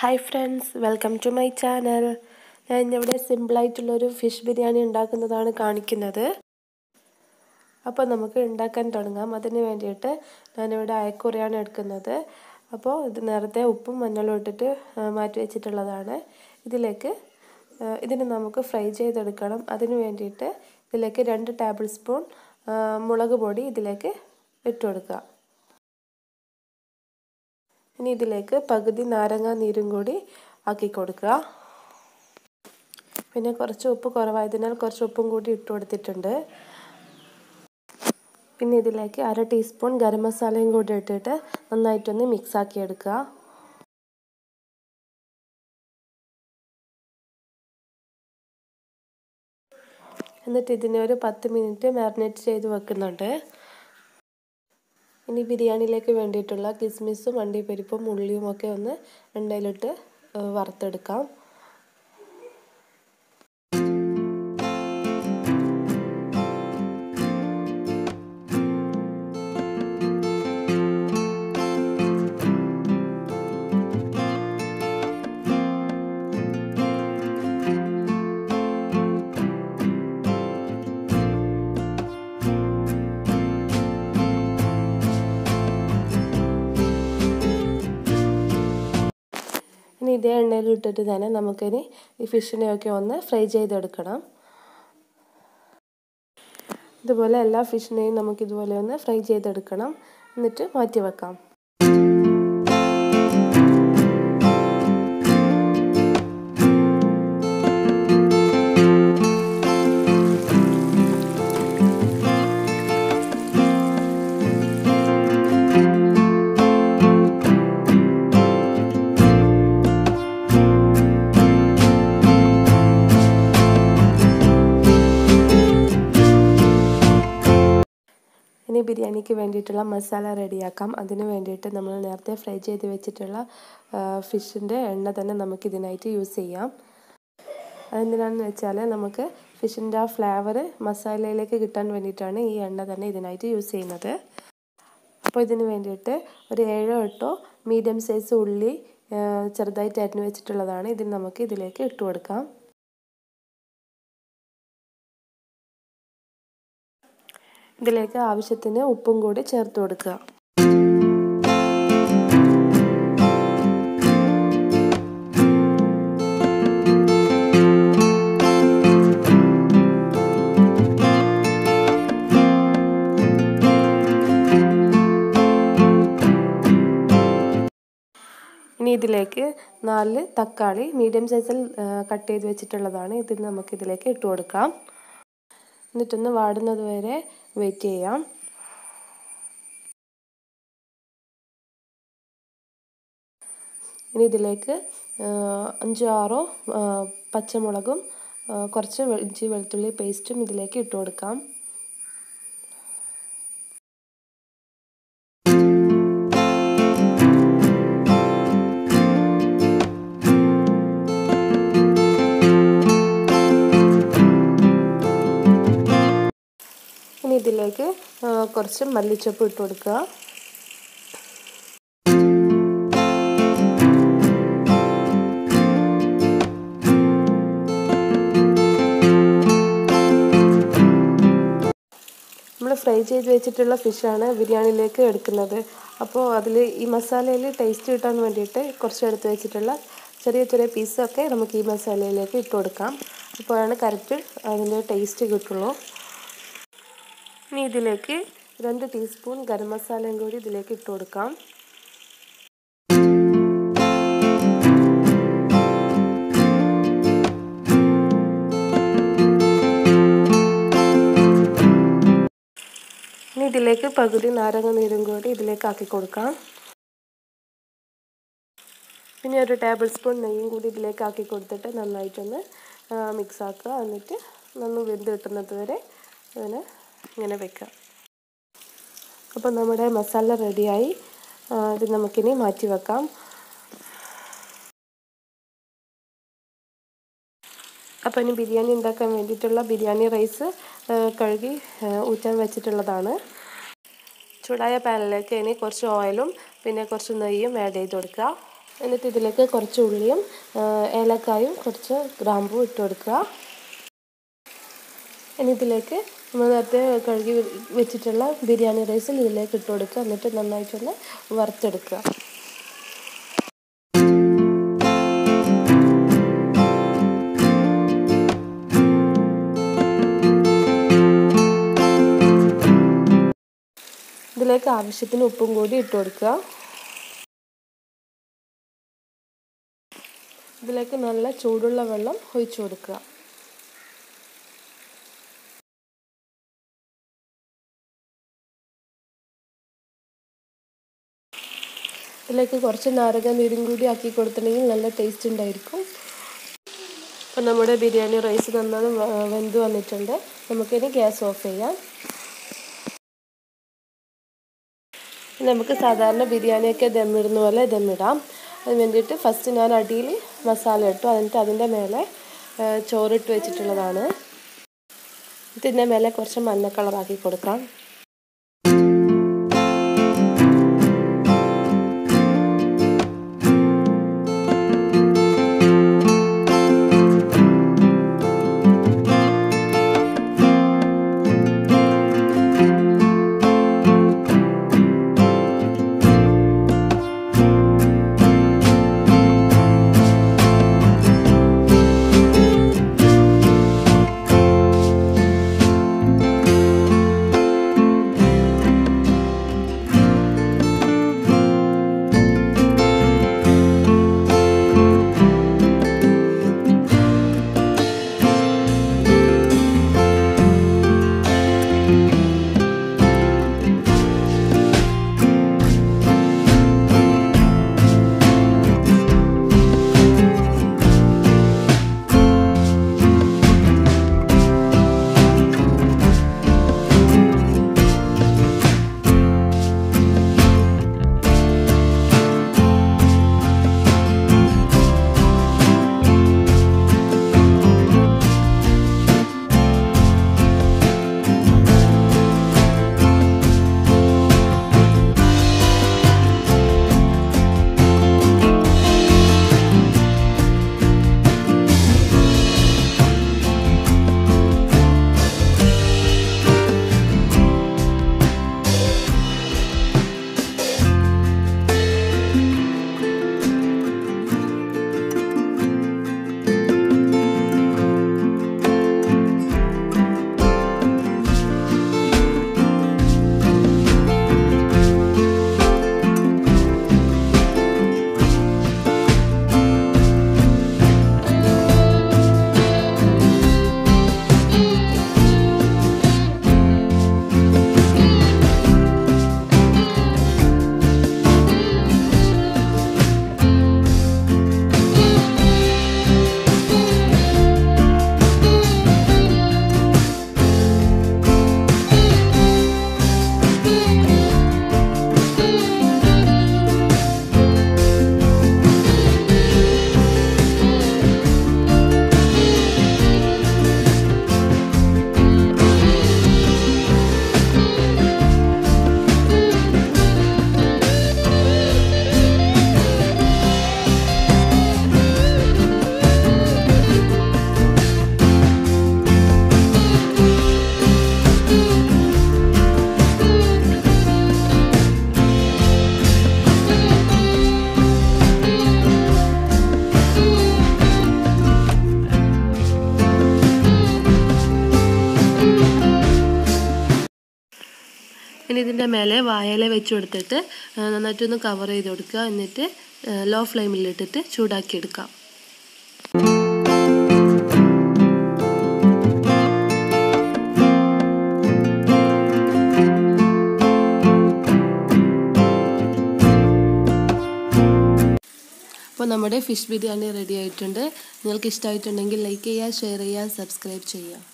hi friends welcome to my channel ഞാൻ ഇന്നിവിടെ സിമ്പിളായിട്ടുള്ളൊരു ഫിഷ് ബിരിയാണി ഉണ്ടാക്കുന്നതാണ് കാണിക്കുന്നത് അപ്പോൾ നമുക്ക് ഉണ്ടാക്കാൻ തുടങ്ങാം അതിന് വേണ്ടിയിട്ട് ഞാനിവിടെ അയക്കുറിയാണ് എടുക്കുന്നത് അപ്പോൾ ഇത് നേരത്തെ ഉപ്പും മഞ്ഞളും ഇട്ടിട്ട് മാറ്റി വെച്ചിട്ടുള്ളതാണ് ഇതിലേക്ക് ഇതിന് നമുക്ക് ഫ്രൈ ചെയ്തെടുക്കണം അതിന് വേണ്ടിയിട്ട് ഇതിലേക്ക് രണ്ട് ടേബിൾ സ്പൂൺ മുളക് പൊടി ഇതിലേക്ക് ഇട്ട് കൊടുക്കുക ഇനി ഇതിലേക്ക് പകുതി നാരങ്ങ നീരും കൂടി ആക്കി കൊടുക്കുക പിന്നെ കുറച്ച് ഉപ്പ് കുറവായതിനാൽ കുറച്ച് ഉപ്പും കൂടി ഇട്ട് കൊടുത്തിട്ടുണ്ട് പിന്നെ ഇതിലേക്ക് അര ടീസ്പൂൺ ഗരം മസാലയും കൂടി ഇട്ടിട്ട് നന്നായിട്ടൊന്ന് മിക്സ് ആക്കി എടുക്കുക എന്നിട്ട് ഇതിനെ ഒരു പത്ത് മിനിറ്റ് മാരിനേറ്റ് ചെയ്ത് വെക്കുന്നുണ്ട് ഇനി ബിരിയാണിയിലേക്ക് വേണ്ടിയിട്ടുള്ള കിസ്മിസും അണ്ടിപ്പരിപ്പും ഉള്ളിയും ഒക്കെ ഒന്ന് എണ്ണയിലിട്ട് വറുത്തെടുക്കാം ഇനി ഇതേ എണ്ണയിൽ ഇട്ടിട്ട് തന്നെ നമുക്കിനി ഈ ഫിഷിനെയൊക്കെ ഒന്ന് ഫ്രൈ ചെയ്തെടുക്കണം ഇതുപോലെ എല്ലാ ഫിഷിനെയും നമുക്ക് ഇതുപോലെ ഒന്ന് ഫ്രൈ ചെയ്തെടുക്കണം എന്നിട്ട് മാറ്റി വെക്കാം ഇനി ബിരിയാണിക്ക് വേണ്ടിയിട്ടുള്ള മസാല റെഡിയാക്കാം അതിന് വേണ്ടിയിട്ട് നമ്മൾ നേരത്തെ ഫ്രൈ ചെയ്ത് വെച്ചിട്ടുള്ള ഫിഷിൻ്റെ എണ്ണ തന്നെ നമുക്ക് ഇതിനായിട്ട് യൂസ് ചെയ്യാം അതെന്തിനാണെന്ന് വെച്ചാൽ നമുക്ക് ഫിഷിൻ്റെ ആ ഫ്ലേവർ മസാലയിലേക്ക് കിട്ടാൻ വേണ്ടിയിട്ടാണ് ഈ എണ്ണ തന്നെ ഇതിനായിട്ട് യൂസ് ചെയ്യുന്നത് അപ്പോൾ ഇതിന് വേണ്ടിയിട്ട് ഒരു ഏഴോ എട്ടോ മീഡിയം സൈസ് ഉള്ളി ചെറുതായിട്ട് അരിഞ്ഞു വെച്ചിട്ടുള്ളതാണ് ഇതിന് നമുക്ക് ഇതിലേക്ക് ഇട്ട് കൊടുക്കാം ഇതിലേക്ക് ആവശ്യത്തിന് ഉപ്പും കൂടി ചേർത്ത് കൊടുക്കുക ഇനി ഇതിലേക്ക് നാല് തക്കാളി മീഡിയം സൈസിൽ കട്ട് ചെയ്ത് വെച്ചിട്ടുള്ളതാണ് ഇത് നമുക്ക് ഇതിലേക്ക് ഇട്ട് കൊടുക്കാം എന്നിട്ടൊന്ന് വാടുന്നത് വരെ വെയിറ്റ് ചെയ്യാം ഇനി ഇതിലേക്ക് അഞ്ചോ ആറോ പച്ചമുളകും കുറച്ച് ഇഞ്ചി വെളുത്തുള്ളി പേസ്റ്റും ഇതിലേക്ക് ഇട്ട് കൊടുക്കാം ഇനി ഇതിലേക്ക് കുറച്ച് മല്ലിച്ചപ്പ് ഇട്ട് കൊടുക്കുക നമ്മൾ ഫ്രൈ ചെയ്ത് വെച്ചിട്ടുള്ള ഫിഷാണ് ബിരിയാണിയിലേക്ക് എടുക്കുന്നത് അപ്പോൾ അതിൽ ഈ മസാലയിൽ ടേസ്റ്റ് കിട്ടാൻ വേണ്ടിയിട്ട് കുറച്ച് എടുത്ത് വെച്ചിട്ടുള്ള ചെറിയ ചെറിയ പീസൊക്കെ നമുക്ക് ഈ മസാലയിലേക്ക് ഇട്ട് കൊടുക്കാം അപ്പോഴാണ് കറക്റ്റ് അതിൻ്റെ ടേസ്റ്റ് കിട്ടുള്ളൂ ഇനി ഇതിലേക്ക് രണ്ട് ടീസ്പൂൺ ഗരം മസാലയും കൂടി ഇതിലേക്ക് ഇട്ട് കൊടുക്കാം ഇനി ഇതിലേക്ക് പകുതി നാരങ്ങ നീരും കൂടി ഇതിലേക്ക് ആക്കി കൊടുക്കാം പിന്നെ ഒരു ടേബിൾ സ്പൂൺ നെയ്യും കൂടി ഇതിലേക്ക് ആക്കി കൊടുത്തിട്ട് നന്നായിട്ടൊന്ന് മിക്സ് ആക്കുക എന്നിട്ട് നന്ന് വെന്ത് കിട്ടുന്നത് വരെ അതിനെ ഇങ്ങനെ വെക്കാം അപ്പോൾ നമ്മുടെ മസാല റെഡിയായി ഇത് നമുക്കിനി മാറ്റി വെക്കാം അപ്പോൾ ഇനി ബിരിയാണി ഉണ്ടാക്കാൻ വേണ്ടിയിട്ടുള്ള ബിരിയാണി റൈസ് കഴുകി ഊറ്റാൻ വെച്ചിട്ടുള്ളതാണ് ചൂടായ പാനിലേക്ക് ഇനി കുറച്ച് ഓയിലും പിന്നെ കുറച്ച് നെയ്യും ആഡ് ചെയ്ത് കൊടുക്കുക എന്നിട്ട് ഇതിലേക്ക് കുറച്ച് ഉള്ളിയും ഏലക്കായും കുറച്ച് ഗ്രാമ്പും ഇട്ട് കൊടുക്കുക ഇനി ഇതിലേക്ക് നമ്മൾ നേരത്തെ കഴുകി വെച്ചിട്ടുള്ള ബിരിയാണി റൈസിൽ ഇതിലേക്ക് ഇട്ട് കൊടുക്കുക എന്നിട്ട് നന്നായിട്ടൊന്ന് വറുത്തെടുക്കുക ഇതിലേക്ക് ആവശ്യത്തിന് ഉപ്പും കൂടി ഇട്ട് കൊടുക്കുക ഇതിലേക്ക് നല്ല ചൂടുള്ള വെള്ളം ഒഴിച്ചു കൊടുക്കുക ഇതിലേക്ക് കുറച്ച് നാരങ്ങ നീരും കൂടി ആക്കി കൊടുത്തിട്ടുണ്ടെങ്കിൽ നല്ല ടേസ്റ്റ് ഉണ്ടായിരിക്കും അപ്പം നമ്മുടെ ബിരിയാണി റൈസ് നന്നായി വെന്ത് വന്നിട്ടുണ്ട് നമുക്കിനി ഗ്യാസ് ഓഫ് ചെയ്യാം നമുക്ക് സാധാരണ ബിരിയാണിയൊക്കെ ദമ്മിടുന്ന പോലെ ദമ്മിടാം അതിന് വേണ്ടിയിട്ട് ഫസ്റ്റ് ഞാൻ അടിയിൽ മസാല ഇട്ടു എന്നിട്ട് അതിൻ്റെ മേലെ ചോറിട്ട് വെച്ചിട്ടുള്ളതാണ് ഇതിൻ്റെ മേലെ കുറച്ച് മഞ്ഞ കളറാക്കി കൊടുക്കാം ഇനി ഇതിൻ്റെ മേലെ വായല വെച്ച് കൊടുത്തിട്ട് നന്നായിട്ടൊന്ന് കവർ ചെയ്ത് കൊടുക്കുക എന്നിട്ട് ലോ ഫ്ലെയിമിലിട്ടിട്ട് ചൂടാക്കിയെടുക്കാം അപ്പോൾ നമ്മുടെ ഫിഷ് ബിരിയാണി റെഡി ആയിട്ടുണ്ട് നിങ്ങൾക്ക് ഇഷ്ടമായിട്ടുണ്ടെങ്കിൽ ലൈക്ക് ചെയ്യുക ഷെയർ ചെയ്യുക സബ്സ്ക്രൈബ് ചെയ്യുക